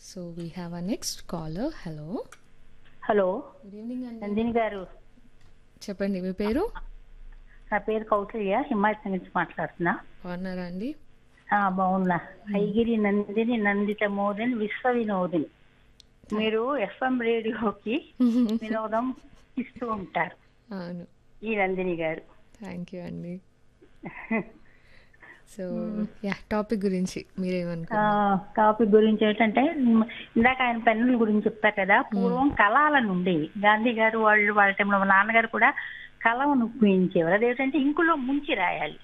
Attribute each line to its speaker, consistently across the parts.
Speaker 1: So we have a next caller hello
Speaker 2: hello
Speaker 1: good evening అండి
Speaker 2: నందిని గారు
Speaker 1: చెప్పండి మీ పేరు
Speaker 2: నా పేరు కౌసల్య హిమాయత్ నుంచి మాట్లాడుతున్నా
Speaker 1: బాగున్నారా అండి
Speaker 2: ఆ, బాగున్నా ఐగిరి నందిని నందిత మోదిని విశ్వ వినోదిని మీరు ఎఫ్ఎం రేడియోకి వినోదం ఇస్తూ ఉంటారు
Speaker 1: అవును
Speaker 2: ఈ నందిని గారు
Speaker 1: థ్యాంక్ యూ అండి సో యా టాపిక్ గురించి మీరేమనుకున్నారు
Speaker 2: టాపిక్ గురించి ఏంటంటే మ్, ఇందాక ఆయన పెన్నుల గురించి చెప్పారు కదా పూర్వం కళాలను ఉండేవి గాంధీ గారు వాళ్ళు వాళ్ళ టైంలో మా నాన్నగారు కూడా కళను ఉపయోగించేవారు అదేంటంటే ఇంకులో ముంచి రాయాలి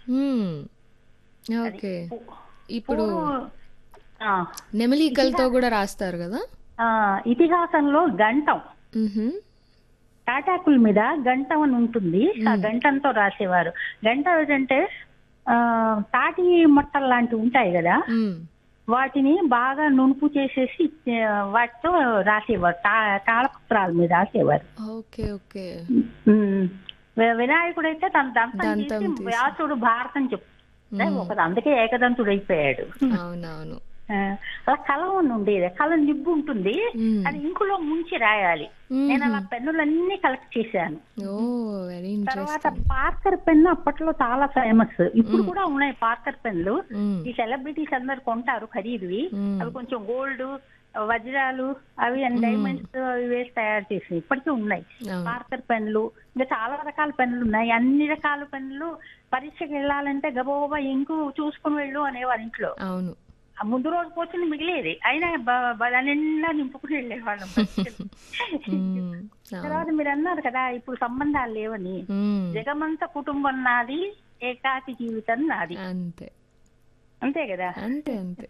Speaker 1: ఓకే ఇప్పుడు
Speaker 2: పూర్వం, ఆ,
Speaker 1: నెమలికలతో కూడా రాస్తారు కదా
Speaker 2: ఆ, ఇతిహాసంలో గంటం
Speaker 1: మ్హూ.
Speaker 2: తాటాకుల మీద గంటం అని ఉంటుంది ఆ గంటంతో రాసేవారు గంట ఏంటంటే ఆ, తాటి మొట్టలు లాంటివి ఉంటాయి కదా
Speaker 1: మ్.
Speaker 2: వాటిని బాగా నునుపు చేసేసి ఆ, వాటితో రాసేవారు తా- తాళపత్రాల మీద రాసేవారు
Speaker 1: ఓకే ఓకే
Speaker 2: ఉమ్. వి- వినాయకుడు అయితే తన దంతం
Speaker 1: దంతం
Speaker 2: తీసి
Speaker 1: తీసి.
Speaker 2: వ్యాసుడు భారతం చెప్తే ఒక అందుకే ఏకదంతుడు అయిపోయాడు
Speaker 1: అవునవును
Speaker 2: ఆ, అలా కలం ఉండేది కలం నిబ్బు ఉంటుంది
Speaker 1: మ్.
Speaker 2: అది ఇంకులో ముంచి రాయాలి
Speaker 1: మ్మ్.
Speaker 2: నేను అలా పెన్నులన్నీ కలెక్ట్ చేశాను
Speaker 1: ఓ వెరీ
Speaker 2: తర్వాత
Speaker 1: ఇంట్రెస్టింగ్
Speaker 2: పార్కర్ పెన్ అప్పట్లో చాలా ఫేమస్ ఇప్పుడు కూడా ఉన్నాయి పార్కర్ పెన్లు
Speaker 1: మ్.
Speaker 2: ఈ సెలబ్రిటీస్ అందరు కొంటారు ఖరీదువి
Speaker 1: మ్మ్.
Speaker 2: అవి కొంచెం గోల్డ్ వజ్రాలు అవి అండ్ డైమండ్స్ అవి వేసి తయారు చేసి ఇప్పటికీ ఉన్నాయి
Speaker 1: అవును
Speaker 2: పార్కర్ పెన్లు ఇంకా చాలా రకాల పెన్నులు ఉన్నాయి అన్ని రకాల పెన్నులు పరీక్షకి వెళ్ళాలంటే గబోబా ఇంకు చూసుకుని వెళ్ళు అనేవారు ఇంట్లో
Speaker 1: అవును
Speaker 2: ఆ ముందు రోజు పోతుంది మిగిలేది అయినా బ- బ- నిండా నింపుకుని వెళ్ళేవాళ్ళం పరీక్షలు.
Speaker 1: మ్. అవును
Speaker 2: తర్వాత మీరు అన్నారు కదా ఇప్పుడు సంబంధాలు లేవని
Speaker 1: మ్.
Speaker 2: జగమంత కుటుంబం నాది ఏకాకి జీవితం నాది
Speaker 1: అంతే
Speaker 2: అంతే కదా
Speaker 1: అంతే అంతే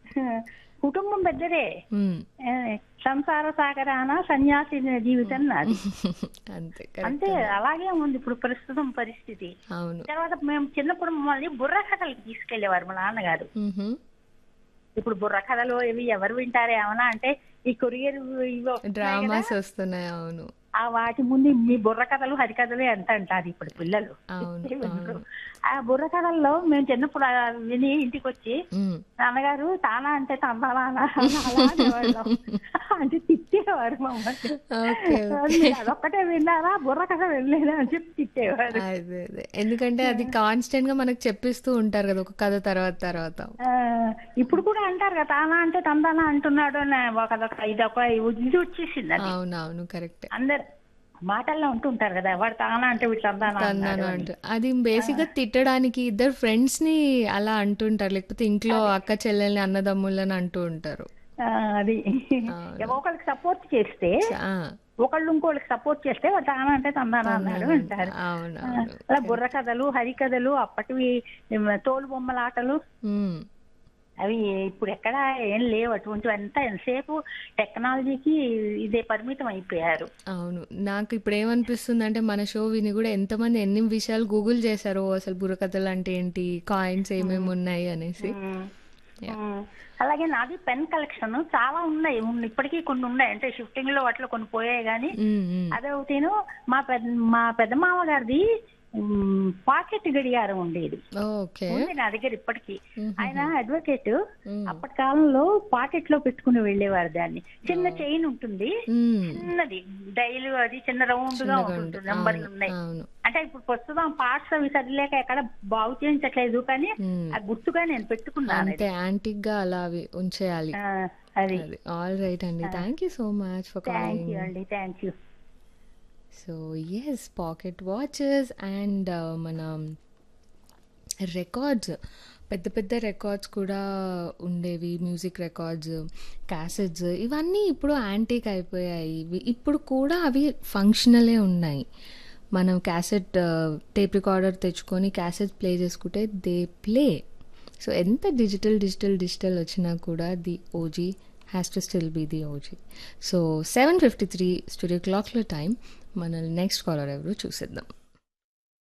Speaker 2: కుటుంబం పెద్దదే
Speaker 1: మ్.
Speaker 2: ఏ, సంసార సాగరాన సన్యాసి జీవితం నాది
Speaker 1: అంతే కరెక్ట్
Speaker 2: అంతే అలాగే ఉంది ఇప్పుడు ప్రస్తుతం పరిస్థితి
Speaker 1: అవును
Speaker 2: తర్వాత మేము చిన్నప్పుడు మమ్మల్ని బుర్ర కథలకి తీసుకెళ్లేవారు మా నాన్నగారు
Speaker 1: మ్హూ.
Speaker 2: ఇప్పుడు బుర్ర కథలు ఇవి ఎవరు వింటారు ఏమన్నా అంటే ఈ కొరియర్ ఇవి వస్తున్నాయి కదా,
Speaker 1: డ్రామాస్ వస్తున్నాయి అవును
Speaker 2: ఆ వాటి ముందు మీ బుర్ర కథలు హరికథలు ఎంత అంటారు ఇప్పుడు పిల్లలు
Speaker 1: అవును
Speaker 2: వినరు.
Speaker 1: అవును
Speaker 2: ఆ బుర్ర కథల్లో మేము చిన్నప్పుడు ఆ విని ఇంటికి వచ్చి
Speaker 1: మ్.
Speaker 2: నాన్నగారు తానా అంటే తందాలా అనేవాళ్ళం అంటే తిట్టేవారు మమ్మల్ని
Speaker 1: ఓకే
Speaker 2: మీరు అదొక్కటే విన్నారా బుర్ర కథ వెళ్ళలేదా అని చెప్పి తిట్టేవారు
Speaker 1: అదే అదే ఎందుకంటే అది కాన్స్టెంట్ గా మనకు చెప్పిస్తూ ఉంటారు కదా ఒక కథ తర్వాత తర్వాత
Speaker 2: ఆ, ఇప్పుడు కూడా అంటారు కదా తానా అంటే తందానా అంటున్నాడు అని ఒక అదొక ఇదొక ఇది వచ్చేసింది అది
Speaker 1: అవునవును కరెక్ట్
Speaker 2: అందరు మాటల్లో ఉంటుంటారు కదా వాడు తానా అంటే వీడు తందానా
Speaker 1: తన్నాను
Speaker 2: అన్నాడు అని.
Speaker 1: అంటూ అది బేసిక్ గా తిట్టడానికి ఇద్దరు ఫ్రెండ్స్ ని అలా అంటుంటారు లేకపోతే ఇంట్లో అక్క చెల్లెల్ని అన్నదమ్ములని అంటూ ఉంటారు
Speaker 2: ఆ, అది
Speaker 1: అవును.
Speaker 2: ఒకళ్ళకి సపోర్ట్ చేస్తే
Speaker 1: ఆ,
Speaker 2: ఒకళ్ళు ఇంకోళ్ళకి సపోర్ట్ చేస్తే వాడు తానా అంటే తందానా అన్నాడు అంటారు
Speaker 1: అవును
Speaker 2: ఆ,
Speaker 1: అవును
Speaker 2: అలా బుర్ర కథలు హరికథలు అప్పటివి ఏం, తోలు బొమ్మల ఆటలు
Speaker 1: మ్.
Speaker 2: అవి ఇప్పుడు ఎక్కడ ఏం లేవు అటువంటివి అంతా ఎంతసేపు టెక్నాలజీకి ఇదే పరిమితం అయిపోయారు
Speaker 1: అవును నాకు ఇప్పుడు ఏమనిపిస్తుంది అంటే మన షో విని కూడా ఎంతమంది ఎన్ని విషయాలు గూగుల్ చేశారో అసలు బుర్రకథలు అంటే ఏంటి కాయిన్స్ ఏమేమి ఉన్నాయి అనేసి Yeah.
Speaker 2: ఉమ్. అలాగే నాది పెన్ కలెక్షన్ చాలా ఉన్నాయి ఉన్- ఇప్పటికీ కొన్ని ఉన్నాయి అంటే షిఫ్టింగ్ లో వాటిలో కొన్ని పోయాయి కానీ
Speaker 1: మ్, మ్.
Speaker 2: అదే ఒకటిను మా పెద్ద మా పెద్ద మామ గారిది పాకెట్ గడియారం ఉండేది
Speaker 1: ఓకే
Speaker 2: ఉంది నా దగ్గర ఇప్పటికీ
Speaker 1: మ్మ్.
Speaker 2: ఆయన అడ్వకేట్
Speaker 1: మ్.
Speaker 2: అప్పటి కాలంలో పాకెట్ లో పెట్టుకుని వెళ్ళేవారు దాన్ని చిన్న చైన్ ఉంటుంది
Speaker 1: మ్.
Speaker 2: చిన్నది డైలు అది చిన్న రౌండ్ గా
Speaker 1: చిన్నగా
Speaker 2: ఉంటుంది
Speaker 1: ఉంటుంది.
Speaker 2: నెంబర్లు
Speaker 1: అవును,
Speaker 2: ఉన్నాయి
Speaker 1: అవును
Speaker 2: అంటే ఇప్పుడు ప్రస్తుతం పార్ట్స్ అవి సరిలేక ఎక్కడ బాగు చేయించట్లేదు కానీ
Speaker 1: మ్.
Speaker 2: ఆ గుర్తుగా నేను పెట్టుకున్నాను
Speaker 1: అంతే యాంటిక్ గా అలా అవి ఉంచేయాలి
Speaker 2: ఆ, అది
Speaker 1: అది ఆల్ రైట్ అండి thank you so much for
Speaker 2: thank
Speaker 1: calling
Speaker 2: you అండి thank you
Speaker 1: so yes pocket watches and మన రికార్డ్స్ పెద్ద పెద్ద రికార్డ్స్ కూడా ఉండేవి మ్యూజిక్ రికార్డ్స్ క్యాసెట్స్ ఇవన్నీ ఇప్పుడు యాంటీక్ అయిపోయాయి ఇవి ఇప్పుడు కూడా అవి ఫంక్షనలే ఉన్నాయి మనం క్యాసెట్ టేప్ రికార్డర్ తెచ్చుకొని క్యాసెట్ ప్లే చేసుకుంటే దే ప్లే సో ఎంత డిజిటల్ డిజిటల్ డిజిటల్ వచ్చినా కూడా the OG has to still be the OG so seven fifty three studio క్లాక్లో టైం మన నెక్స్ట్ కాలర్ ఎవరు చూసేద్దాం